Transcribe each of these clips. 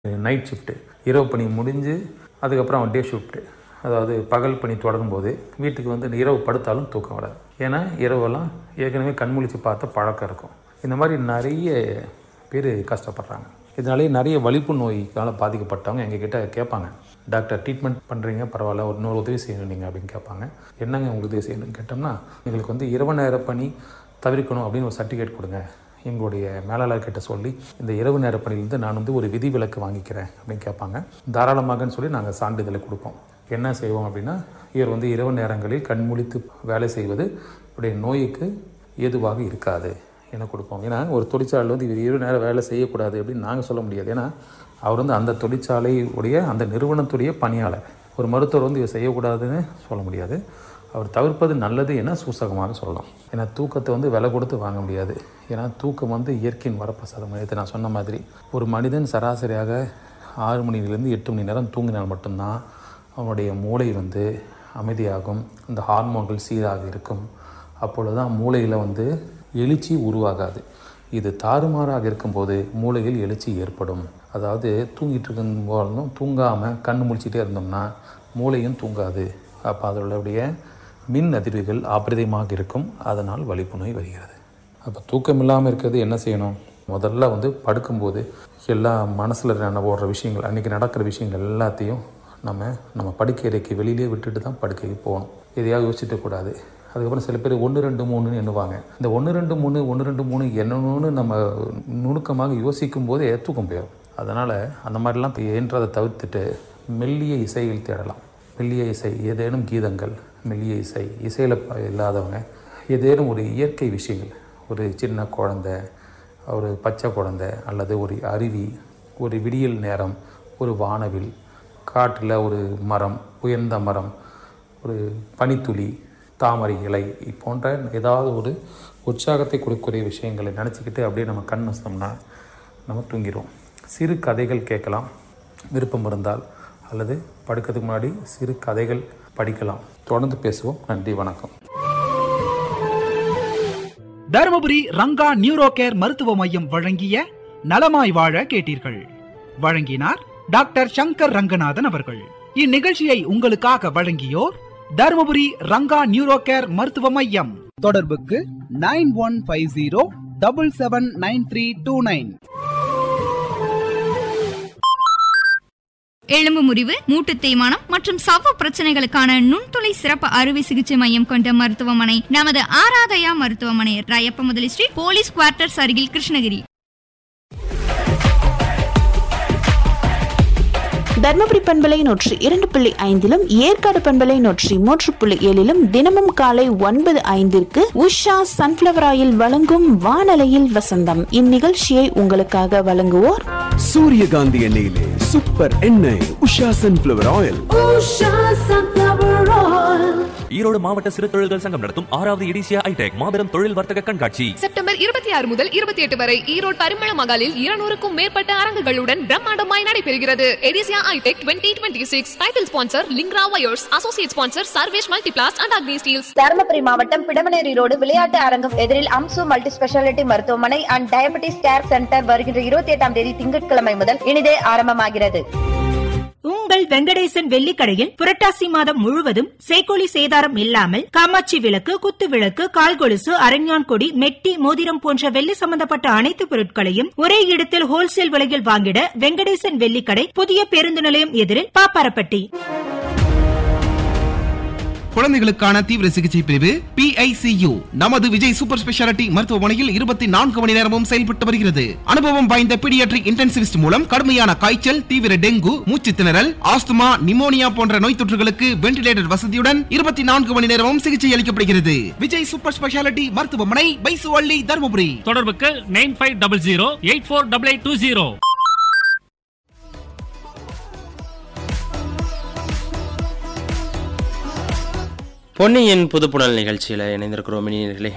night shift இரவு பணி முடிஞ்சு அதுக்கப்புறம் அவன் டே ஷிஃப்ட்டு அதாவது பகல் பணி தொடரும் போது வீட்டுக்கு வந்து இரவு படுத்தாலும் தூக்கம் வராது ஏன்னா இரவெல்லாம் ஏற்கனவே கண்முழிச்சு பார்த்த பழக்கம் இருக்கும் இந்த மாதிரி நிறைய பேர் கஷ்டப்படுறாங்க இதனாலேயே நிறைய வலிப்பு நோய்க்கால பாதிக்கப்பட்டவங்க எங்ககிட்ட கேட்பாங்க டாக்டர் ட்ரீட்மெண்ட் பண்ணுறீங்க பரவாயில்ல ஒரு இன்னொரு உதவி செய்யணும் நீங்கள் அப்படின்னு கேட்பாங்க என்னங்க உங்களுக்கு உதவி செய்யணும்னு கேட்டோம்னா எங்களுக்கு வந்து இரவு நேர பணி தவிர்க்கணும் அப்படின்னு ஒரு சர்டிஃபிகேட் கொடுங்க எங்களுடைய மேலாளர்கிட்ட சொல்லி இந்த இரவு நேர பணியிலேருந்து நான் வந்து ஒரு விதி விலக்கு வாங்கிக்கிறேன் அப்படின்னு கேட்பாங்க தாராளமாகன்னு சொல்லி நாங்கள் சான்றிதழை கொடுப்போம் என்ன செய்வோம் அப்படின்னா இவர் வந்து இரவு நேரங்களில் கண்முழித்து வேலை செய்வது இவருடைய நோய்க்கு ஏதுவாக இருக்காது என கொடுப்போம் ஏன்னா ஒரு தொழிற்சாலையில் வந்து இவர் இரவு நேரம் வேலை செய்யக்கூடாது அப்படின்னு நாங்கள் சொல்ல முடியாது ஏன்னா அவர் வந்து அந்த தொழிற்சாலை உடைய அந்த நிறுவனத்துடைய பணியாளர் ஒரு மருத்துவர் வந்து இவர் செய்யக்கூடாதுன்னு சொல்ல முடியாது அவர் தவிர்ப்பது நல்லது என சூசகமாக சொல்லலாம் ஏன்னா தூக்கத்தை வந்து விலை கொடுத்து வாங்க முடியாது ஏன்னா தூக்கம் வந்து இயற்கையின் வரப்பிரசாதம் நேற்று நான் சொன்ன மாதிரி ஒரு மனிதன் சராசரியாக ஆறு மணிலேருந்து எட்டு மணி நேரம் தூங்கினால் மட்டும்தான் அவனுடைய மூளை வந்து அமைதியாகும் அந்த ஹார்மோன்கள் சீராக இருக்கும் அப்பொழுது தான் மூளையில் வந்து எழுச்சி உருவாகாது இது தாறுமாறாக இருக்கும்போது மூளையில் எழுச்சி ஏற்படும் அதாவது தூங்கிட்டு இருக்கும் போதும் தூங்காமல் கண் முழிச்சிட்டே இருந்தோம்னா மூளையும் தூங்காது அப்போ அதனுடைய மின் அதிர்வுகள் அபரிதமாக இருக்கும் அதனால் வலிப்பு நோய் வருகிறது அப்போ தூக்கம் இல்லாமல் இருக்கிறது என்ன செய்யணும் முதல்ல வந்து படுக்கும்போது எல்லா மனசில் ஓடுற விஷயங்கள் அன்றைக்கி நடக்கிற விஷயங்கள் எல்லாத்தையும் நம்ம நம்ம படுக்கை அறைக்கு வெளியிலே விட்டுட்டு தான் படுக்கைக்கு போகணும் எதையாவது யோசிச்சுட்டு கூடாது அதுக்கப்புறம் சில பேர் ஒன்று ரெண்டு மூணுன்னு எண்ணுவாங்க இந்த ஒன்று ரெண்டு மூணு ஒன்று ரெண்டு மூணு என்னன்னு நம்ம நுணுக்கமாக யோசிக்கும் போதே தூக்கம் போயிடும் அதனால் அந்த மாதிரிலாம் என்றதை தவிர்த்துட்டு மெல்லிய இசைகள் தேடலாம் மெல்லிய இசை ஏதேனும் கீதங்கள் மெல்லிய இசை இசையில் இல்லாதவங்க ஏதேனும் ஒரு இயற்கை விஷயங்கள் ஒரு சின்ன குழந்தை ஒரு பச்சை குழந்தை அல்லது ஒரு அருவி ஒரு விடியல் நேரம் ஒரு வானவில் காட்டில் ஒரு மரம் உயர்ந்த மரம் ஒரு பனித்துளி தாமரை இலை போன்ற ஏதாவது ஒரு உற்சாகத்தை கொடுக்கக்கூடிய விஷயங்களை நினச்சிக்கிட்டு அப்படியே நம்ம கண் வசோம்னா நம்ம தூங்கிடுவோம் சிறு கதைகள் கேட்கலாம் விருப்பம் இருந்தால் அல்லது படுக்கிறதுக்கு முன்னாடி சிறு கதைகள் படிக்கலாம் தொடர்ந்து பேசுவோம் நன்றி வணக்கம் தருமபுரி ரங்கா நியூரோ கேர் மருத்துவ மையம் வழங்கிய நலமாய் வாழ கேட்டீர்கள் வழங்கினார் டாக்டர் சங்கர் ரங்கநாதன் அவர்கள் இந்நிகழ்ச்சியை உங்களுக்காக வழங்கியோர் தருமபுரி ரங்கா நியூரோ கேர் மருத்துவ மையம் தொடர்புக்கு nine one five zero double seven nine three two nine எலும்பு முறிவு மூட்டு தேய்மானம் மற்றும் சவ்வு பிரச்சனைகளுக்கான நுண்துளை சிறப்பு அறுவை சிகிச்சை மையம் கொண்ட மருத்துவமனை நமது ஆராதயா மருத்துவமனை ராயப்ப முதலி ஸ்ட்ரீட் போலீஸ் குவார்ட்டர்ஸ் அருகில் கிருஷ்ணகிரி தர்மபுரி பண்பலை நூற்றி இரண்டு புள்ளி ஐந்திலும் ஏற்காடு பண்பலை நூற்றி மூன்று புள்ளி ஏழிலும் தினமும் காலை ஒன்பது ஐந்திற்கு உஷா சன்ஃபிளவர் ஆயில் வழங்கும் வானலையில் வசந்தம் இந்நிகழ்ச்சியை உங்களுக்காக வழங்குவோர் சூரியகாந்தி எண்ணெயிலே சூப்பர் எண்ணெய் உஷா சன்ஃபிளவர் ஆயில் ஈரோடு மாவட்ட சிறு தொழில்கள் சங்கம் நடத்தும் ஆறாவது எடிசியா ஐடெக் மாபெரும் தொழில் வர்த்தக கண்காட்சி செப்டம்பர் இருபத்தி ஆறு முதல் இருபத்தி எட்டு வரை ஈரோடு பரிமள மகாலில் இருநூறுக்கும் மேற்பட்ட அரங்குகளுடன் பிரம்மாண்டமாய் நடைபெறுகிறது எடிசியா ஐடெக் twenty twenty six title sponsor லிங்க்ரா wires associate sponsor Sarvesh multiplast and Agni steels Dharmapuri மாவட்டம் பிடமனேரி ரோடு விளையாட்டு அரங்கம் எதிரில் அம்சு மல்டி ஸ்பெஷாலிட்டி மருத்துவமனை அண்ட் டயபெட்டிஸ் கேர் சென்டர் வருகின்ற இருபத்தி எட்டாம் தேதி திங்கட்கிழமை முதல் இனிதே ஆரம்பமாகிறது உங்கள் வெங்கடேசன் வெள்ளிக்கடையில் புரட்டாசி மாதம் முழுவதும் சேக்கோலி சேதாரம் இல்லாமல் காமாட்சி விளக்கு குத்து விளக்கு கால்கொலுசு அரஞ்சான் கொடி மெட்டி மோதிரம் போன்ற வெள்ளி சம்பந்தப்பட்ட அனைத்து பொருட்களையும் ஒரே இடத்தில் ஹோல்சேல் விலையில் வாங்கிட வெங்கடேசன் வெள்ளிக்கடை புதிய பேருந்து நிலையம் எதிரில் பாப்பாரப்பட்டி குழந்தைகளுக்கான தீவிர சிகிச்சை பிரிவு PICU நமது விஜய் சூப்பர் ஸ்பெஷாலிட்டி மருத்துவமனையில் இருபத்தி நான்கு மணி நேரமும் செயல்பட்டு வருகிறது அனுபவம் வாய்ந்த பீடியாட்ரிக் இன்டென்சிவிஸ்ட் மூலம் கடுமையான காய்ச்சல் தீவிர டெங்கு மூச்சு திணறல் ஆஸ்துமா நிமோனியா போன்ற நோய் தொற்றுகளுக்கு வென்டிலேட்டர் வசதியுடன் இருபத்தி நான்கு மணி நேரமும் சிகிச்சை அளிக்கப்படுகிறது விஜய் சூப்பர் ஸ்பெஷாலிட்டி மருத்துவமனை பைசுவள்ளி தருமபுரி தொடர்புக்கு nine five double zero eight four double eight two zero பொன்னியின் புதுப்புணல் நிகழ்ச்சியில் இணைந்திருக்கிறோம் இனியர்களே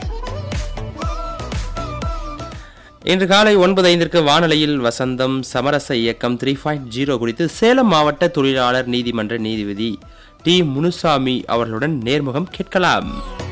இன்று காலை ஒன்பது ஐந்திற்கு வானொலியில் வசந்தம் சமரச இயக்கம் த்ரீ பாயிண்ட் ஜீரோ குறித்து சேலம் மாவட்ட தொழிலாளர் நீதிமன்ற நீதிபதி டி முனுசாமி அவர்களுடன் நேர்முகம் கேட்கலாம்